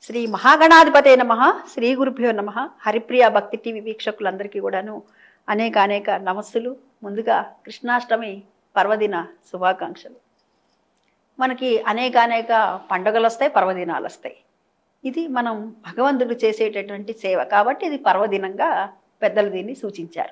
శ్రీ మహాగణాధిపతే నమ శ్రీ గురుభ్యో నమ హరిప్రియ భక్తి టీవీ వీక్షకులందరికీ కూడాను అనేక అనేక నమస్సులు ముందుగా కృష్ణాష్టమి పర్వదిన శుభాకాంక్షలు మనకి అనేక అనేక పండుగలు వస్తాయి పర్వదినాలు వస్తాయి ఇది మనం భగవంతుడు చేసేటటువంటి సేవ కాబట్టి ఇది పర్వదినంగా పెద్దలు దీన్ని సూచించారు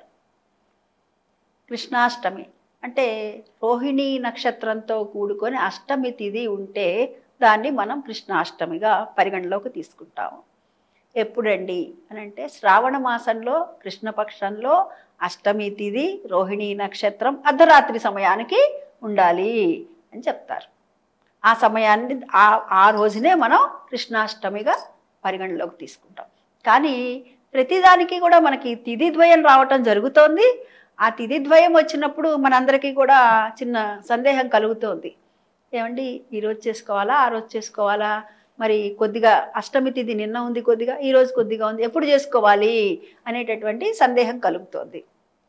కృష్ణాష్టమి అంటే రోహిణీ నక్షత్రంతో కూడుకొని అష్టమి తిథి ఉంటే దాన్ని మనం కృష్ణాష్టమిగా పరిగణలోకి తీసుకుంటాము ఎప్పుడండి అని అంటే శ్రావణ మాసంలో కృష్ణపక్షంలో అష్టమి తిథి రోహిణీ నక్షత్రం అర్ధరాత్రి సమయానికి ఉండాలి అని చెప్తారు ఆ సమయాన్ని ఆ ఆ రోజునే మనం కృష్ణాష్టమిగా పరిగణలోకి తీసుకుంటాం కానీ ప్రతిదానికి కూడా మనకి తిథి ద్వయం రావటం జరుగుతోంది ఆ తిథి ద్వయం వచ్చినప్పుడు మనందరికీ కూడా చిన్న సందేహం కలుగుతోంది ఏమండి ఈ రోజు చేసుకోవాలా ఆ రోజు చేసుకోవాలా మరి కొద్దిగా అష్టమి తిథి నిన్న ఉంది కొద్దిగా ఈ రోజు కొద్దిగా ఉంది ఎప్పుడు చేసుకోవాలి అనేటటువంటి సందేహం కలుగుతోంది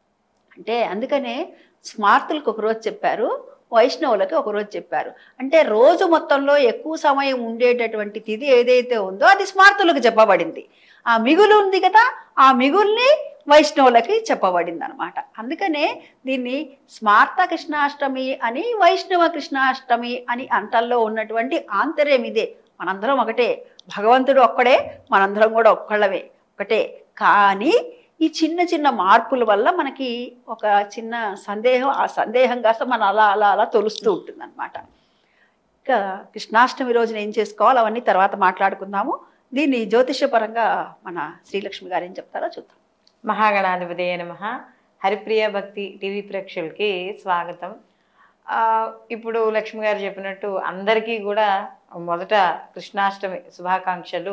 అంటే అందుకనే స్మార్తులకు ఒకరోజు చెప్పారు వైష్ణవులకి ఒకరోజు చెప్పారు అంటే రోజు మొత్తంలో ఎక్కువ సమయం ఉండేటటువంటి తిథి ఏదైతే ఉందో అది స్మార్తులకు చెప్పబడింది ఆ మిగులు ఉంది కదా ఆ మిగుల్ని వైష్ణవులకి చెప్పబడింది అనమాట అందుకనే దీన్ని స్మార్త కృష్ణాష్టమి అని వైష్ణవ కృష్ణాష్టమి అని అంటల్లో ఉన్నటువంటి ఆంతర్యం ఇదే మనందరం ఒకటే భగవంతుడు ఒక్కడే మనందరం కూడా ఒక్కళ్ళమే ఒకటే కానీ ఈ చిన్న చిన్న మార్పుల వల్ల మనకి ఒక చిన్న సందేహం ఆ సందేహం కాస్త మన అలా అలా అలా తొలుస్తూ ఉంటుంది అనమాట ఇంకా కృష్ణాష్టమి రోజున ఏం చేసుకోవాలి అవన్నీ తర్వాత మాట్లాడుకుందాము దీన్ని జ్యోతిష్యపరంగా మన శ్రీలక్ష్మి గారు ఏం చెప్తారో చూద్దాం మహాగణాధిపతి నమ హరిప్రియ భక్తి టీవీ ప్రేక్షకులకి స్వాగతం ఆ, ఇప్పుడు లక్ష్మి గారు చెప్పినట్టు అందరికీ కూడా మొదట కృష్ణాష్టమి శుభాకాంక్షలు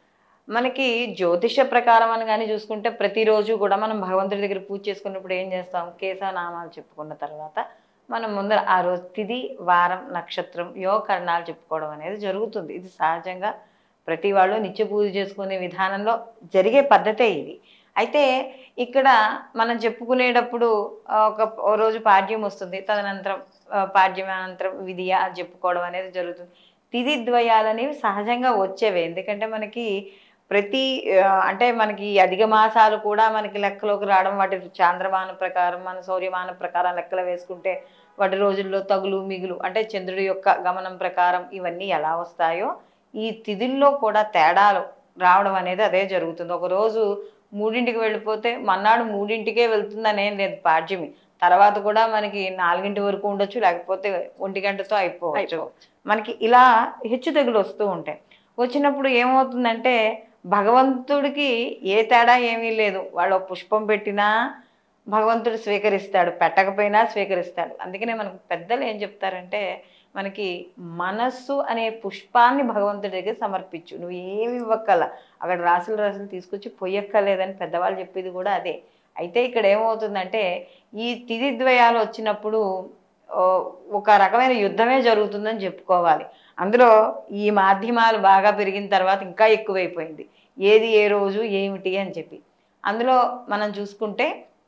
మనకి జ్యోతిష ప్రకారం అని కానీ చూసుకుంటే ప్రతిరోజు కూడా మనం భగవంతుడి దగ్గర పూజ చేసుకున్నప్పుడు ఏం చేస్తాం కేశవనామాలు చెప్పుకున్న తర్వాత మనం ముందర ఆ రోజు తిథి వారం నక్షత్రం యోగ కరణాలు చెప్పుకోవడం అనేది జరుగుతుంది ఇది సహజంగా ప్రతి వాళ్ళు నిత్య పూజ చేసుకునే విధానంలో జరిగే పద్ధతే ఇది అయితే ఇక్కడ మనం చెప్పుకునేటప్పుడు ఆ, ఒక ఓ రోజు పాడ్యం వస్తుంది తదనంతరం ఆ, పాడ్యం అనంతరం విధియ అని చెప్పుకోవడం అనేది జరుగుతుంది తిథి ద్వయాలనేవి సహజంగా వచ్చేవే ఎందుకంటే మనకి ప్రతి ఆ, అంటే మనకి ఈ అధిక మాసాలు కూడా మనకి లెక్కలోకి రావడం వాటి చాంద్రమాన ప్రకారం మన సౌర్యమాన ప్రకారం లెక్కలు వేసుకుంటే వాటి రోజుల్లో తగులు మిగులు అంటే చంద్రుడి యొక్క గమనం ప్రకారం ఇవన్నీ ఎలా వస్తాయో ఈ తిథుల్లో కూడా తేడాలు రావడం అనేది అదే జరుగుతుంది ఒక రోజు మూడింటికి వెళ్ళిపోతే మన్నాడు మూడింటికే వెళ్తుందని ఏం లేదు పాడ్యమి తర్వాత కూడా మనకి నాలుగింటి వరకు ఉండొచ్చు లేకపోతే ఒంటి గంటతో అయిపోవచ్చు మనకి ఇలా హెచ్చు తెగులు వస్తూ ఉంటాయి వచ్చినప్పుడు ఏమవుతుందంటే భగవంతుడికి ఏ తేడా ఏమీ లేదు వాళ్ళు ఒక పుష్పం పెట్టినా భగవంతుడు స్వీకరిస్తాడు పెట్టకపోయినా స్వీకరిస్తాడు అందుకనే మనకు పెద్దలు ఏం చెప్తారంటే మనకి మనస్సు అనే పుష్పాన్ని భగవంతుడి దగ్గర సమర్పించు నువ్వు ఏమి ఇవ్వక్కల అక్కడ రాసులు రాసులు తీసుకొచ్చి పొయ్యక్కర్లేదని పెద్దవాళ్ళు చెప్పేది కూడా అదే అయితే ఇక్కడ ఏమవుతుందంటే ఈ తిథి ద్వయాలు వచ్చినప్పుడు ఓ, ఒక రకమైన యుద్ధమే జరుగుతుందని చెప్పుకోవాలి అందులో ఈ మాధ్యమాలు బాగా పెరిగిన తర్వాత ఇంకా ఎక్కువైపోయింది ఏది ఏ రోజు ఏమిటి అని చెప్పి అందులో మనం చూసుకుంటే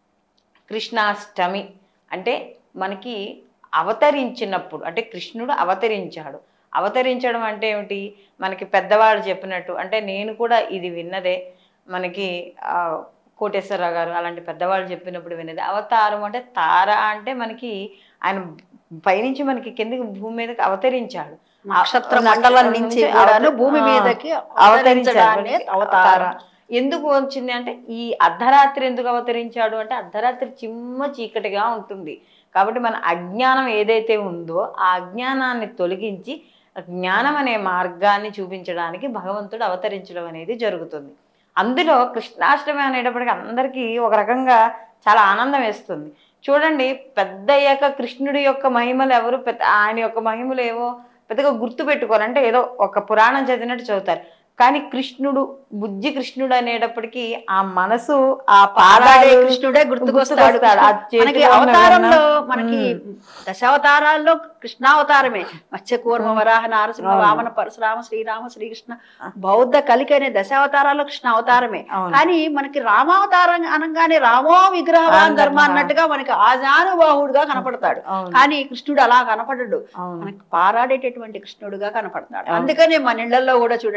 కృష్ణాష్టమి అంటే మనకి అవతరించినప్పుడు అంటే కృష్ణుడు అవతరించాడు అవతరించడం అంటే ఏమిటి మనకి పెద్దవాళ్ళు చెప్పినట్టు అంటే నేను కూడా ఇది విన్నదే మనకి ఆ, కోటేశ్వరరావు గారు అలాంటి పెద్దవాళ్ళు చెప్పినప్పుడు విన్నది అవతారం అంటే తార అంటే మనకి ఆయన పైనుంచి మనకి కిందకి భూమి మీదకి అవతరించాడు నక్షత్ర ఆ, మండలం నుంచి నుంచి కూడాను అవత- భూమి ఆ, మీదకి అవతరించడాన్ని అవతరించడాన్ని అవతారం ఎందుకు వచ్చింది అంటే ఈ అర్ధరాత్రి ఎందుకు అవతరించాడు అంటే అర్ధరాత్రి చిమ్మ చీకటిగా ఉంటుంది కాబట్టి మన అజ్ఞానం ఏదైతే ఉందో ఆ అజ్ఞానాన్ని తొలగించి జ్ఞానం అనే మార్గాన్ని చూపించడానికి భగవంతుడు అవతరించడం అనేది జరుగుతుంది అందులో కృష్ణాష్టమి అనేటప్పటికి అందరికీ ఒక రకంగా చాలా ఆనందం వేస్తుంది చూడండి పెద్ద అయ్యాక కృష్ణుడి యొక్క మహిమలు ఎవరు పెద్ద ఆయన యొక్క మహిమలు ఏవో పెద్దగా గుర్తు పెట్టుకోరు అంటే ఏదో ఒక పురాణం చదివినట్టు చదువుతారు కానీ కృష్ణుడు బుజ్జి కృష్ణుడు అనేటప్పటికీ ఆ మనసు ఆ పాలాడే పాదాలు కృష్ణుడే గుర్తుకొస్తాడు గుర్తుకొస్తాడు. ఆ చేతిలో మనకి ఉన్న అవతారంలో వెన్న. మనకి ఉమ్. దశావతారాల్లో కృష్ణావతారమే మత్స్య కూర్మ వరాహ నారసింహ అవును. వామన పరశురామ శ్రీరామ శ్రీకృష్ణ బౌద్ధ కలికి అనే దశావతారాల్లో కృష్ణ అవతారమే అవును. కానీ మనకి రామావతారం అనగానే రామో విగ్రహవాన్ రామ ధర్మ ధర్మ. అన్నట్టుగా మనకి ఆజానుబాహుడుగా కనపడతాడు అవును. కానీ కృష్ణుడు అలా కనపడడు అవును మనకి పారాడేటటువంటి కృష్ణుడుగా కనపడతాడు అవును. అందుకనే మన ఇళ్లలో కూడా చూడండి వాకి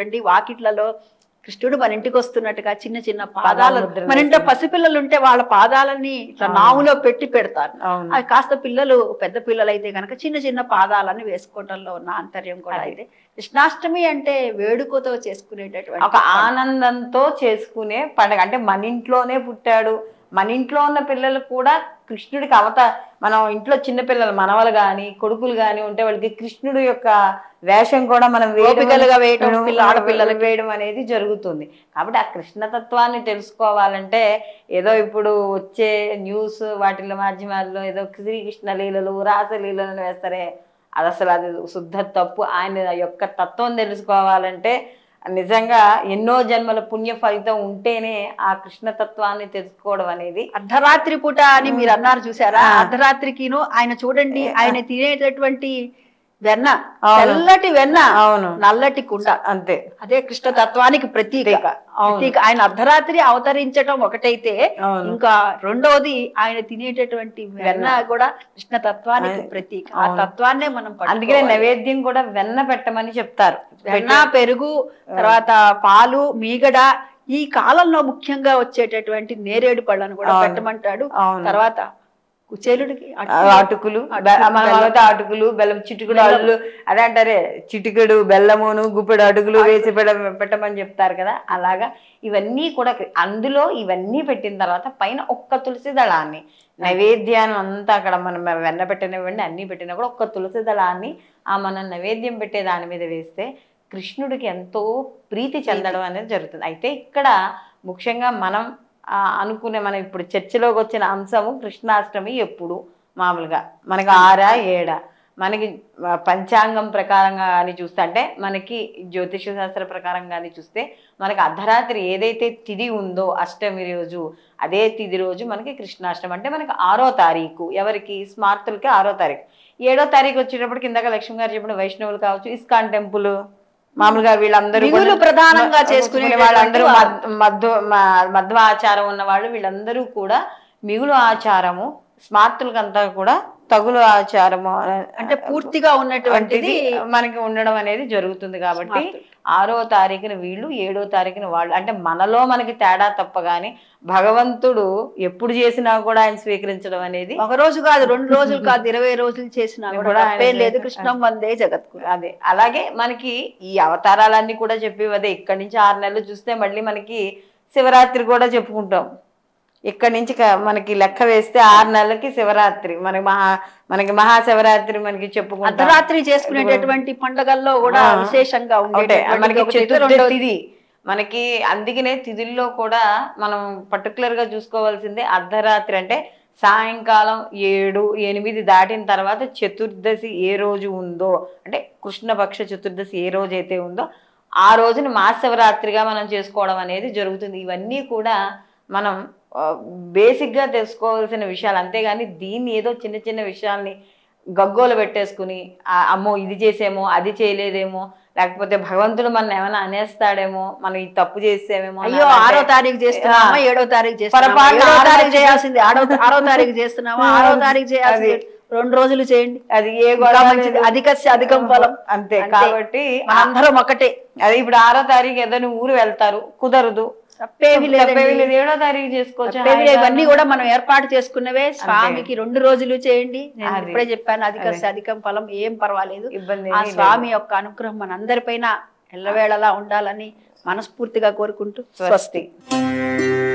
వాకిట్లలో కృష్ణుడు మన ఇంటికి వస్తున్నట్టుగా చిన్న చిన్న పాదాలు ముద్రలు మన ఇంట్లో వేసి. పసిపిల్లలు ఉంటే వాళ్ళ పాదాలని ఇట్లా అవును. నావులో పెట్టి పెడతారు అవును అవి కాస్త పిల్లలు పెద్ద పిల్లలు అయితే కనుక చిన్న చిన్న పాదాలని వేసుకోవటంలో ఉన్న ఆంతర్యం కూడా అదే. అయితే కృష్ణాష్టమి అంటే వేడుకతో చేసుకునేటటువంటి ఒక ఆనందంతో చేసుకునే పండగ అంటే మన ఇంట్లోనే పుట్టాడు మన ఇంట్లో ఉన్న పిల్లలు కూడా కృష్ణుడికి అవత మనం ఇంట్లో చిన్న పిల్లలు మనవలు గాని కొడుకులు గాని ఉంటే వాళ్ళకి కృష్ణుడు యొక్క వేషం కూడా మనం వేయడం- గోపికలుగా వేయటం పిల్ల ఆడపిల్లలకి. వేయడం అనేది జరుగుతుంది కాబట్టి ఆ కృష్ణతత్వాన్ని తెలుసుకోవాలంటే ఏదో ఇప్పుడు వచ్చే న్యూస్ వాటిలో మాధ్యమాల్లో ఏదో శ్రీకృష్ణ లీలలు రాసలీలలు వేస్తారే అది అసలు అది శుద్ధ తప్పు ఆయన యొక్క తత్వం తెలుసుకోవాలంటే నిజంగా ఎన్నో జన్మల పుణ్య ఫలితం ఉంటేనే ఆ కృష్ణ తత్వాన్ని తెలుసుకోవడం అనేది అర్ధరాత్రి పూట అని మీరు అన్నారు చూసారా ఆ. అర్ధరాత్రికిను ఆయన చూడండి ఆయన తినేటటువంటి వెన్న అవును. తెల్లటి వెన్న అవును నల్లటి కుండ అంతే అదే కృష్ణ తత్వానికి ప్రతీక ప్రతీక. అవును. ప్రతీక ఆయన అర్ధరాత్రి అవతరించటం ఒకటైతే అవును ఇంకా రెండోది ఆయన తినేటటువంటి వెన్న కూడా కృష్ణ తత్వానికి అది- ప్రతీక ఆ అవును. తత్వాన్నే మనం అందుకనే పట్టుకోవాలి. నైవేద్యం కూడా వెన్న పెట్టమని చెప్తారు వెన్న పెరుగు తర్వాత పాలు మీగడ ఈ కాలంలో ముఖ్యంగా వచ్చేటటువంటి నేరేడు పళ్ళను కూడా అవును. పెట్టమంటాడు అవును తర్వాత కుచేలుడికి ఆ అటుకులు, అటుకులు అటుకులు, బె- మన బెల్లం. వాళ్ళతో అటుకులు బెల్లం చిటికుడు బెల్లం. అల్లు అదే అంటారే చిటికెడు బెల్లమును గుప్పెడు అటుకులు వేసి పెడ పెట్టమని చెప్తారు కదా అలాగా ఇవన్నీ కూడా అందులో ఇవన్నీ పెట్టిన తర్వాత పైన ఒక్క తులసి దళాన్ని నైవేద్యాన్ని అంతా అక్కడ మనం వెన్న పెట్టినవ్వండి అన్ని పెట్టినా కూడా ఒక్క తులసి దళాన్ని ఆ మనం నైవేద్యం పెట్టే దాని మీద వేస్తే కృష్ణుడికి ఎంతో ప్రీతి చెందడం అనేది జరుగుతుంది అయితే ఇక్కడ ముఖ్యంగా మనం ఆ, అనుకునే మనం ఇప్పుడు చర్చలోకి వచ్చిన అంశము కృష్ణాష్టమి ఎప్పుడు మామూలుగా మనకి ఆరా ఏడా మనకి ఆ, పంచాంగం ప్రకారంగా కానీ చూస్తే అంటే మనకి జ్యోతిష శాస్త్ర ప్రకారం కానీ చూస్తే మనకి అర్ధరాత్రి ఏదైతే తిథి ఉందో అష్టమి రోజు అదే తిథి రోజు మనకి కృష్ణాష్టమి అంటే మనకి ఆరో తారీఖు ఎవరికి స్మార్తులకి ఆరో తారీఖు ఏడో తారీఖు వచ్చేటప్పటికి ఇందాక లక్ష్మి గారు చెప్పిన వైష్ణవులు కావచ్చు ఇస్కాన్ టెంపుల్ మామూలుగా వీళ్ళందరూ మిగులు కూడా- ప్రధానంగా మ- చేసుకునే వాళ్ళందరూ వాళ్ళందరూ మద్- మధ్వ మ- మధ్వ ఆచారం ఉన్న వాళ్ళు వీళ్ళందరూ కూడా మిగులు ఆచారము స్మార్తులకంతా కూడా తగులు ఆచారము అంటే పూర్తిగా ఉన్నటువంటిది వంటిది మనకి ఉండడం అనేది జరుగుతుంది కాబట్టి స్మార్తులు. ఆరో తారీఖున వీళ్ళు ఏడో తారీఖున వాళ్ళు అంటే మనలో మనకి తేడా తప్ప గాని భగవంతుడు ఎప్పుడు చేసినా కూడా ఆయన స్వీకరించడం అనేది ఒక రోజు కాదు రెండు రోజులు కాదు ఇరవై రోజులు చేసినా కూడా కూడా ఆయన తప్పేం లేదు చేసిన- కృష్ణం వందే జగత్కు అదే అలాగే మనకి ఈ అవతారాలన్నీ కూడా చెప్పి అదే ఇక్కడి నుంచి ఆరు నెలలు చూస్తే మళ్ళీ మనకి శివరాత్రి కూడా చెప్పుకుంటాం ఇక్కడి నుంచి క- మనకి లెక్క వేస్తే ఆరు నెలలకి శివరాత్రి మనకి మహా మనకి మహాశివరాత్రి మనకి చెప్పుకుంటాం అర్ధరాత్రి చేసుకునేటటువంటి పండుగల్లో కూడా ఆ. విశేషంగా ఒకటే ఉండేటటువంటిది మనకి ఒకటి అయితే చతుర్థ రెండోది తిథి మనకి అందుకనే తిథుల్లో కూడా మనం పర్టికులర్ గా చూసుకోవాల్సిందే అర్ధరాత్రి అంటే సాయంకాలం ఏడు ఎనిమిది దాటిన తర్వాత చతుర్దశి ఏ రోజు ఉందో అంటే కృష్ణపక్ష చతుర్దశి ఏ రోజు అయితే ఉందో ఆ రోజున మహాశివరాత్రిగా మనం చేసుకోవడం అనేది జరుగుతుంది ఇవన్నీ కూడా మనం ఆ, basic గా తెలుసుకోవాల్సిన విషయాలు అంతేగాని దీన్ని ఏదో చిన్న చిన్న విషయాల్ని గగ్గోలు పెట్టేసుకుని ఆ, అమ్మో ఇది చేసేమో అది చేయలేదేమో లేకపోతే భగవంతుడు మన ఏమైనా అనేస్తాడేమో మనం ఈ తప్పు చేసేమేమో అని అయ్యో అంటే- ఆరో తారీఖు చేస్తున్నామా ఆ. ఏడో తారీఖు చేస్తున్నామా పొరపాటున ఏడో ఆరో తారీఖు తారీఖు చేయాల్సింది ఆరో ఆరో తారీఖు చేస్తున్నామా ఆరో తారీఖు చేయాల్సింది అది. రెండు రోజులు చేయండి అది ఏ ఇంకా గొడవ మంచిది లేదు. అధికస్య అధికం ఫలం అంతే అంతే. కాబట్టి మనందరం ఒకటే అది ఇప్పుడు ఆరో తారీఖు ఏదో ఊరు వెళ్తారు కుదరదు తప్పేమి తప్పేమీ లేదు లేదు ఏడో తారీఖు చేసుకోవచ్చు తప్పేమి లేదు. హాయిగా. ఇవన్నీ కూడా మనం ఏర్పాటు చేసుకున్నవే స్వామికి రెండు రోజులు చేయండి నేను అది. ఇప్పుడే చెప్పాను అధికస్య అధికం ఫలం ఏం పర్వాలేదు ఇబ్బంది ఆ ఏమీ లేదు. స్వామి యొక్క అనుగ్రహం మనందరిపైన ఎల్లవేళలా ఉండాలని మనస్ఫూర్తిగా కోరుకుంటూ స్వస్తి